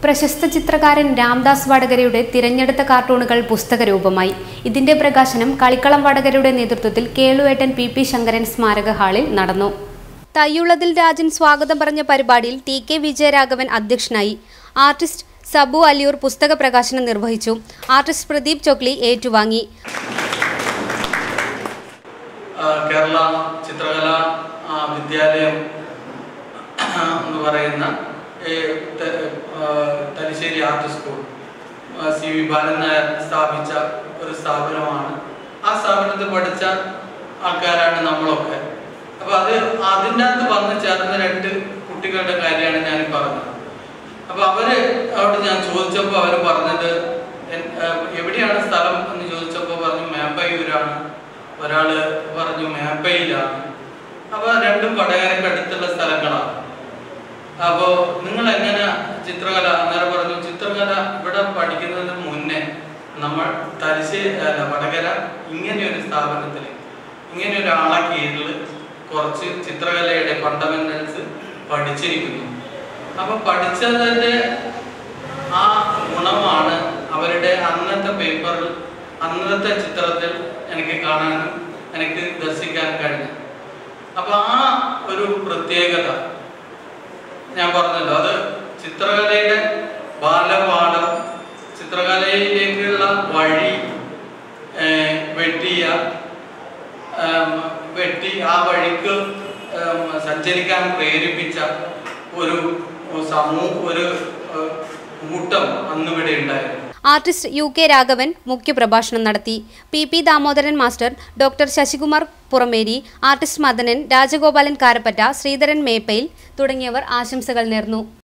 പ്രശസ്ത ചിത്രകാരൻ രാംദാസ് വടകരയുടെ തിരഞ്ഞെടുത്ത കാർട്ടൂണുകൾ പുസ്തകരൂപമായി ഇതിന്റെ പ്രകാശനം കളിക്കളം വടകരയുടെ നേതൃത്വത്തിൽ കേളുവേട്ടൻ പി പി ശങ്കരൻ സ്മാരക ഹാളിൽ നടന്നു തയ്യുള്ളതിൽ രാജൻ സ്വാഗതം പറഞ്ഞ പരിപാടിയിൽ ടി കെ വിജയരാഘവൻ അധ്യക്ഷനായി ആർട്ടിസ്റ്റ് സബു അലിയൂർ പുസ്തക പ്രകാശനം നിർവഹിച്ചു ആർട്ടിസ്റ്റ് പ്രദീപ് ചൊക്ലി ഏറ്റുവാങ്ങി ആ, കേരള ചിത്രകല ആ, വിദ്യാലയം എന്ന് പറയുന്ന ഈ ത- ആ, തലശ്ശേരി ആർട്ട് സ്കൂൾ ആ, സി വി ബാലൻ നായർ സ്ഥാപിച്ച ഒരു സ്ഥാപനമാണ് ആ സ്ഥാപനത്തിൽ പഠിച്ച ആൾക്കാരാണ് നമ്മളൊക്കെ അപ്പൊ അത് അതിൻ്റെ അകത്ത് വന്ന് ചേർന്ന രണ്ട് കുട്ടികളുടെ കാര്യമാണ് ഞാൻ ഈ പറഞ്ഞത് അപ്പൊ അവര് അവിടെ ഞാൻ ചോദിച്ചപ്പോൾ അവര് പറഞ്ഞത് എൻ- ആ, എവിടെയാണ് സ്ഥലം എന്ന് ചോദിച്ചപ്പോൾ പറഞ്ഞു മേപ്പയൂരാണ് ഒരാള് പറഞ്ഞു മേപ്പയിലാണ് അപ്പൊ രണ്ടും വടകരക്ക് അടുത്തുള്ള സ്ഥലങ്ങളാണ് അപ്പോ നിങ്ങൾ എങ്ങനെ ചിത്രകല അന്നേരം പറഞ്ഞു ചിത്രകല ഇവിടെ പഠിക്കുന്നതിന് മുന്നേ നമ്മൾ തലശ്ശേരി അല്ല വടകര ഇങ്ങനെ ഒരു സ്ഥാപനത്തിൽ ഇങ്ങനെ ഒരാളെ കീഴിൽ കുറച്ച് ചിത്രകലയുടെ ഫണ്ടമെന്റൽസ് പഠിച്ചിരിക്കുന്നു അപ്പൊ പഠിച്ചതിന്റെ ആ ഗുണമാണ് അവരുടെ അന്നത്തെ പേപ്പറിൽ അന്നത്തെ ചിത്രത്തിൽ എനിക്ക് കാണാനും എനിക്ക് ദർശിക്കാൻ കഴിഞ്ഞു അപ്പൊ ആ ഒരു പ്രത്യേകത ഞാൻ പറഞ്ഞല്ലോ അത് ചിത്രകലയുടെ ബാലപാഠം ചിത്രകലയിലേക്കുള്ള വഴി ഏഹ്, വെട്ടിയ ഏം, വെട്ടി ആ വഴിക്ക് ഏം, സഞ്ചരിക്കാൻ പ്രേരിപ്പിച്ച ഒരു സമൂഹ ഒരു ഏഹ്, കൂട്ടം അന്നിവിടെ ഉണ്ടായിരുന്നു ആർട്ടിസ്റ്റ് യു കെ രാഘവൻ മുഖ്യപ്രഭാഷണം നടത്തി P P Damodaran master doctor Sasikumar Purameri artist Madanan Rajagopalan Karappatta Sreedharan Meppayil തുടങ്ങിയവർ ആശംസകൾ നേർന്നു